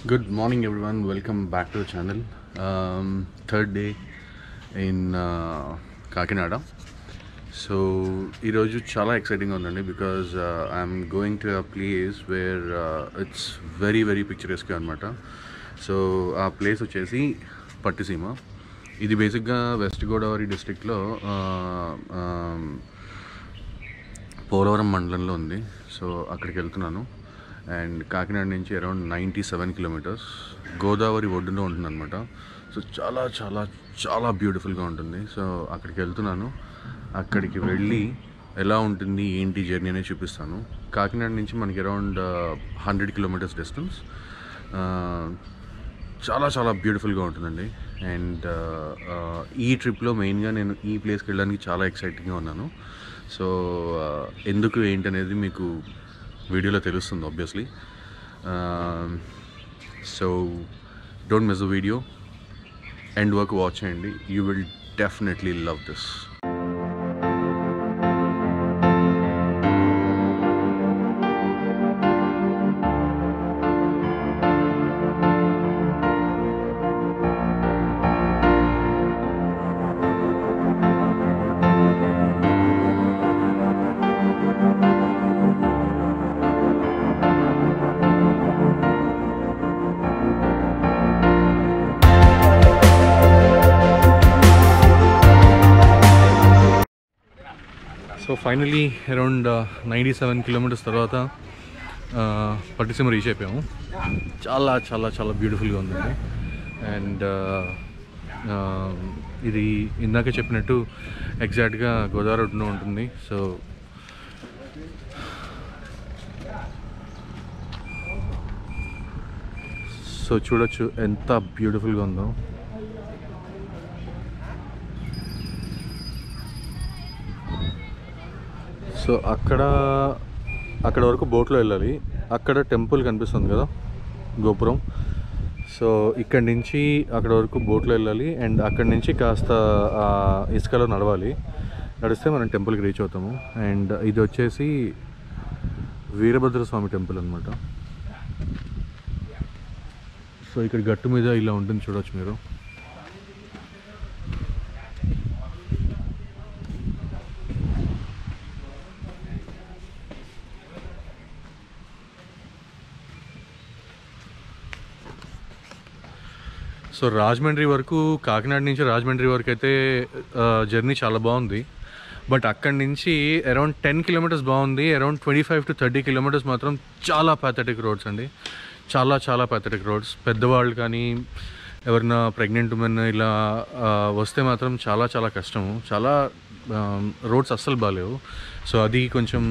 Good morning, everyone. Welcome back to the channel. Um, third day in uh, Kakinada so ఈరోజు చాలా ఎక్సైటింగ్గా ఉందండి because I'm going to a place where it's very very పిక్చరస్గా అనమాట so ఆ place వచ్చేసి పట్టిసీమ ఇది బేసిక్గా వెస్ట్ గోదావరి డిస్ట్రిక్ట్లో పోలవరం మండలంలో ఉంది సో అక్కడికి వెళ్తున్నాను అండ్ కాకినాడ నుంచి around ninety seven kilometers Godavari ఒడ్డున ఉంటుందన్నమాట సో చాలా చాలా చాలా బ్యూటిఫుల్గా ఉంటుంది సో అక్కడికి వెళ్తున్నాను అక్కడికి వెళ్ళి ఎలా ఉంటుంది ఏంటి జర్నీ అనేది చూపిస్తాను కాకినాడ నుంచి మనకి అరౌండ్ హండ్రెడ్ కిలోమీటర్స్ డిస్టెన్స్ చాలా చాలా బ్యూటిఫుల్గా ఉంటుందండి అండ్ ఈ ట్రిప్లో మెయిన్గా నేను ఈ ప్లేస్కి వెళ్ళడానికి చాలా ఎక్సైటింగ్గా ఉన్నాను సో ఎందుకు ఏంటనేది మీకు వీడియోలో తెలుస్తుంది obviously so don't miss the video end work watch చేయండి you will definitely love this so finally around ninety seven kilometers తర్వాత పట్టిసీమ రీచ్ అయిపోయాము చాలా చాలా చాలా బ్యూటిఫుల్గా ఉందండి అండ్ ఇది ఇందాక చెప్పినట్టు ఎగ్జాక్ట్గా గోదావరి ఒడ్డున ఉంటుంది సో సో చూడొచ్చు ఎంత బ్యూటిఫుల్గా ఉందో సో అక్కడ అక్కడ వరకు బోట్లో వెళ్ళాలి అక్కడ టెంపుల్ కనిపిస్తుంది కదా గోపురం సో ఇక్కడి నుంచి అక్కడ వరకు బోట్లో వెళ్ళాలి అండ్ అక్కడి నుంచి కాస్త ఆ ఇసుకలో నడవాలి నడిస్తే మనం టెంపుల్కి రీచ్ అవుతాము అండ్ ఇది వచ్చేసి వీరభద్ర స్వామి టెంపుల్ అనమాట సో ఇక్కడ గట్టు మీద ఇలా ఉంటుంది చూడొచ్చు మీరు సో రాజమండ్రి వరకు కాకినాడ నుంచి రాజమండ్రి వరకు అయితే జర్నీ చాలా బాగుంది బట్ అక్కడి నుంచి అరౌండ్ టెన్ కిలోమీటర్స్ బాగుంది around twenty five to thirty kilometers మాత్రం చాలా ప్యాథెటిక్ రోడ్స్ అండి చాలా చాలా ప్యాథెటిక్ రోడ్స్ పెద్దవాళ్ళు కానీ ఎవరైనా ప్రెగ్నెంట్ ఉమెన్ ఇలా ఆ, వస్తే మాత్రం చాలా చాలా కష్టము చాలా రోడ్స్ అస్సలు బాగాలేవు సో అది కొంచెం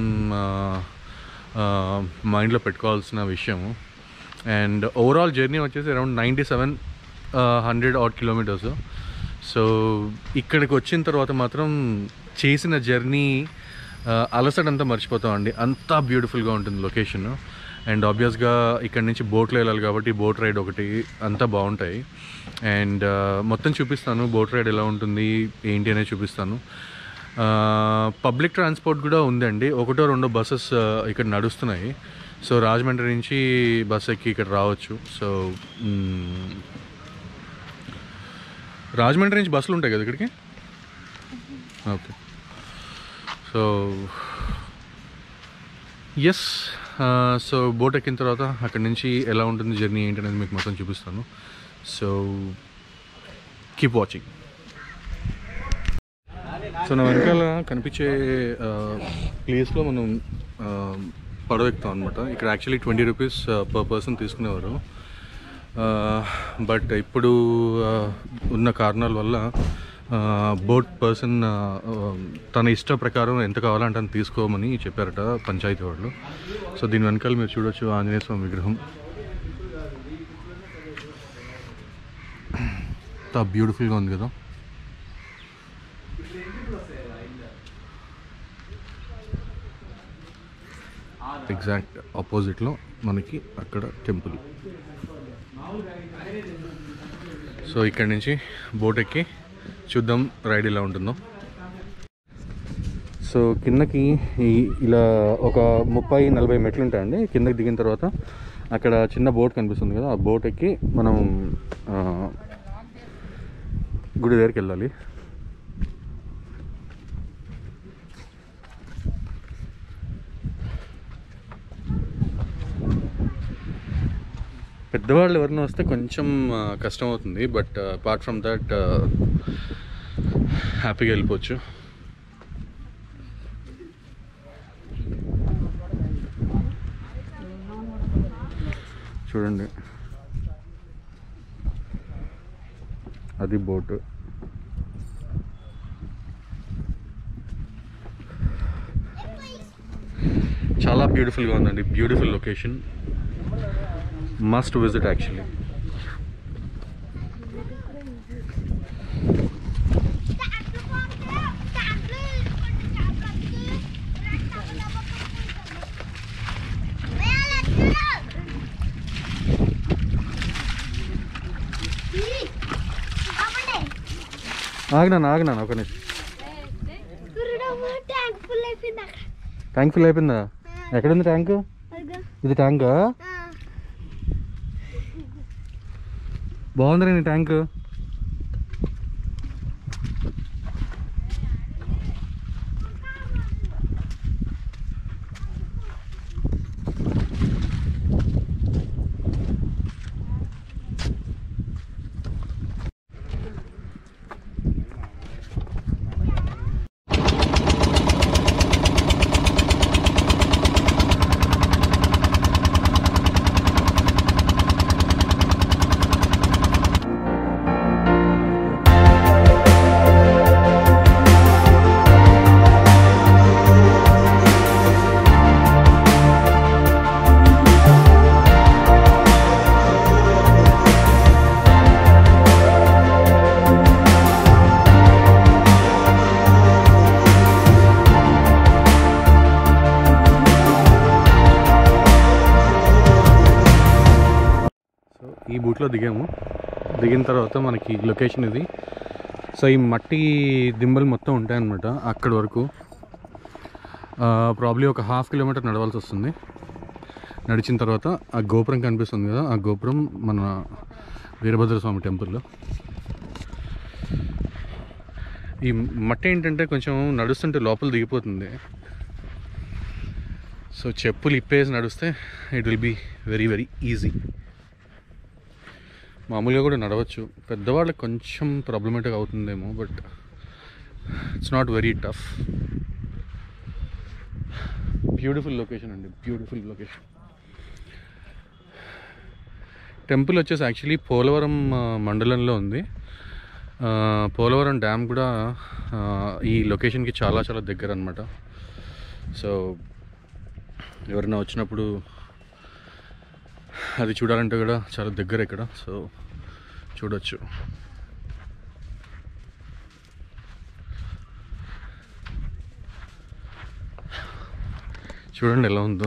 మైండ్లో పెట్టుకోవాల్సిన విషయము అండ్ ఓవరాల్ జర్నీ వచ్చేసి around ninety seven hundred at kilometers so ఇక్కడికి వచ్చిన తర్వాత మాత్రం చేసిన జర్నీ అలసటంతా మర్చిపోతామండి అంతా బ్యూటిఫుల్గా ఉంటుంది లొకేషన్ అండ్ ఆబ్వియస్గా ఇక్కడ నుంచి బోట్లో వెళ్ళాలి కాబట్టి బోట్ రైడ్ ఒకటి అంతా బాగుంటాయి అండ్ మొత్తం చూపిస్తాను బోట్ రైడ్ ఎలా ఉంటుంది ఏంటి అనేది చూపిస్తాను పబ్లిక్ ట్రాన్స్పోర్ట్ కూడా ఉందండి ఒకటో రెండో బస్సెస్ ఇక్కడ నడుస్తున్నాయి సో రాజమండ్రి నుంచి బస్ ఎక్కి ఇక్కడ రావచ్చు సో మ్, రాజమండ్రి నుంచి బస్సులు ఉంటాయి కదా ఇక్కడికి okay so yes so boat ఎక్కిన తర్వాత అక్కడి నుంచి ఎలా ఉంటుంది జర్నీ ఏంటి అనేది మీకు మొత్తం చూపిస్తాను సో కీప్ వాచింగ్ సో నా వెనకాల కనిపించే ప్లేస్లో మనం ఆ, పడవ ఎక్కుతాం అనమాట ఇక్కడ actually twenty rupees per person తీసుకునేవారు బట్ ఇప్పుడు ఆ, ఉన్న కారణాల వల్ల బోట్ పర్సన్ తన ఇష్ట ప్రకారం ఎంత కావాలంటే అంత తీసుకోమని చెప్పారట పంచాయతీ వాళ్ళు సో దీని వెనకాల మీరు చూడొచ్చు ఆంజనేయ స్వామి విగ్రహం ఎంత బ్యూటిఫుల్గా ఉంది కదా ఎగ్జాక్ట్ ఆపోజిట్లో మనకి అక్కడ టెంపుల్ సో ఇక్కడ నుంచి బోట్ ఎక్కి చూద్దాం రైడ్ ఎలా ఉంటుందో సో కిందకి ఈ ఇలా ఒక ముప్పై నలభై మెట్లు ఉంటాయండి కిందకి దిగిన తర్వాత అక్కడ చిన్న బోట్ కనిపిస్తుంది కదా ఆ బోట్ ఎక్కి మనం ఆ, గుడి దగ్గరికి వెళ్ళాలి పెద్దవాళ్ళు ఎవరైనా వస్తే కొంచెం ఆ, కష్టం అవుతుంది బట్ అపార్ట్ ఫ్రమ్ దట్ హ్యాపీగా వెళ్ళిపోవచ్చు చూడండి అది బోటు చాలా బ్యూటిఫుల్గా ఉందండి beautiful location must visit actually ఆగినాను ఆగినాను ఒక నిమిషం ట్యాంక్ ఫుల్ అయిపోయింది అక్కడ ట్యాంక్ ఫిల్ అయిపోయిందా ఎక్కడుంది ట్యాంక్ అదిగో. ఇది ట్యాంకా ఆ, బాగుంది నీ ట్యాంక్ సో ఈ బూట్లో దిగాము దిగిన తర్వాత మనకి లొకేషన్ ఇది సో ఈ మట్టి దింబలు మొత్తం ఉంటాయన్నమాట అక్కడి వరకు ప్రాబ్లీ ఒక హాఫ్ కిలోమీటర్ నడవాల్సి వస్తుంది నడిచిన తర్వాత ఆ గోపురం కనిపిస్తుంది కదా ఆ గోపురం మన వీరభద్ర స్వామి టెంపుల్లో ఈ మట్టి ఏంటంటే కొంచెం నడుస్తుంటే లోపల దిగిపోతుంది సో చెప్పులు ఇప్పేసి నడిస్తే it will be very very easy మామూలుగా కూడా నడవచ్చు పెద్దవాళ్ళకి కొంచెం ప్రాబ్లమేటిక్ అవుతుందేమో but it's not very tough beautiful location అండి బ్యూటిఫుల్ లొకేషన్ టెంపుల్ వచ్చేసి యాక్చువల్లీ పోలవరం ఆ, మండలంలో ఉంది ఆ, పోలవరం డ్యామ్ కూడా ఆ, ఈ లొకేషన్కి చాలా చాలా దగ్గర అనమాట సో ఎవరైనా వచ్చినప్పుడు అది చూడాలంటే కూడా చాలా దగ్గర ఇక్కడ సో చూడొచ్చు చూడండి ఎలా ఉందో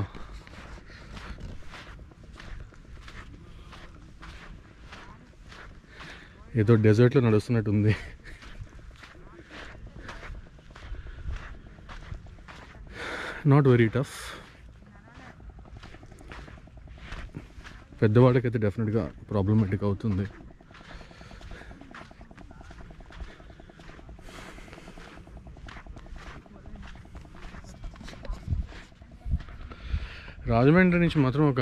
ఏదో డెజర్ట్లో నడుస్తున్నట్టు ఉంది నాట్ వెరీ టఫ్ పెద్దవాళ్ళకైతే డెఫినెట్గా ప్రాబ్లమేటిక్ అవుతుంది రాజమండ్రి నుంచి మాత్రం ఒక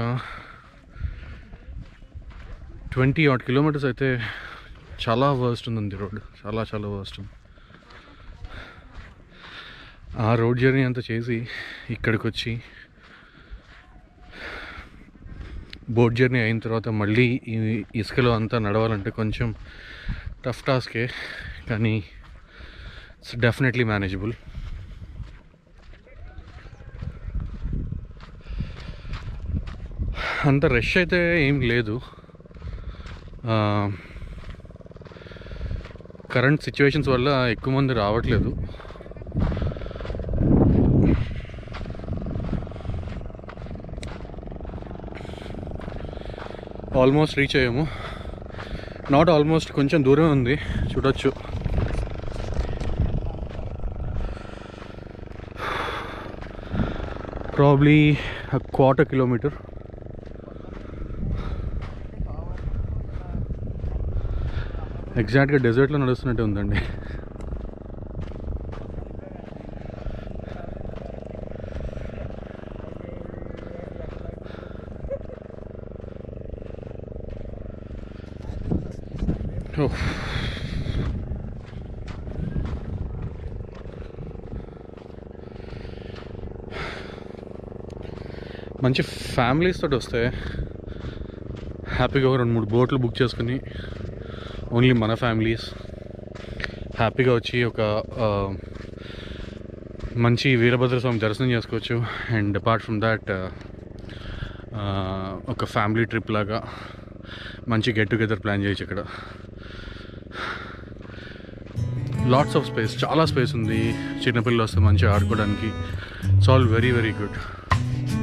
ట్వంటీ ఆట్ కిలోమీటర్స్ అయితే చాలా వర్స్ట్ ఉందండి రోడ్ చాలా చాలా వర్స్ట్ ఉంది ఆ రోడ్ జర్నీ అంతా చేసి ఇక్కడికి వచ్చి బోట్ జర్నీ అయిన తర్వాత మళ్ళీ ఈ ఇసుకలో అంతా నడవాలంటే కొంచెం టఫ్ టాస్కే కానీ ఇట్స్ డెఫినెట్లీ మేనేజబుల్ అంత రష్ అయితే ఏం లేదు కరెంట్ సిచ్యువేషన్స్ వల్ల ఎక్కువ మంది రావట్లేదు ఆల్మోస్ట్ రీచ్ అయ్యాము నాట్ ఆల్మోస్ట్ కొంచెం దూరం ఉంది చూడొచ్చు ప్రాబ్లీ క్వార్టర్ కిలోమీటర్ ఎగ్జాక్ట్గా డెజర్ట్లో నడుస్తున్నట్టే ఉందండి ఓహ్. మంచి ఫ్యామిలీస్ తోటి వస్తే హ్యాపీగా ఒక రెండు మూడు బోట్లు బుక్ చేసుకుని ఓన్లీ మన ఫ్యామిలీస్ హ్యాపీగా వచ్చి ఒక ఆ, మంచి వీరభద్ర స్వామి దర్శనం చేసుకోవచ్చు అండ్ అపార్ట్ ఫ్రమ్ దాట్ ఒక ఫ్యామిలీ ట్రిప్ లాగా మంచి గెట్ టుగెదర్ ప్లాన్ చేయొచ్చు ఇక్కడ లాట్స్ ఆఫ్ స్పేస్ చాలా స్పేస్ ఉంది చిన్నపిల్లలు వస్తే మంచిగా ఆడుకోవడానికి it's all very very good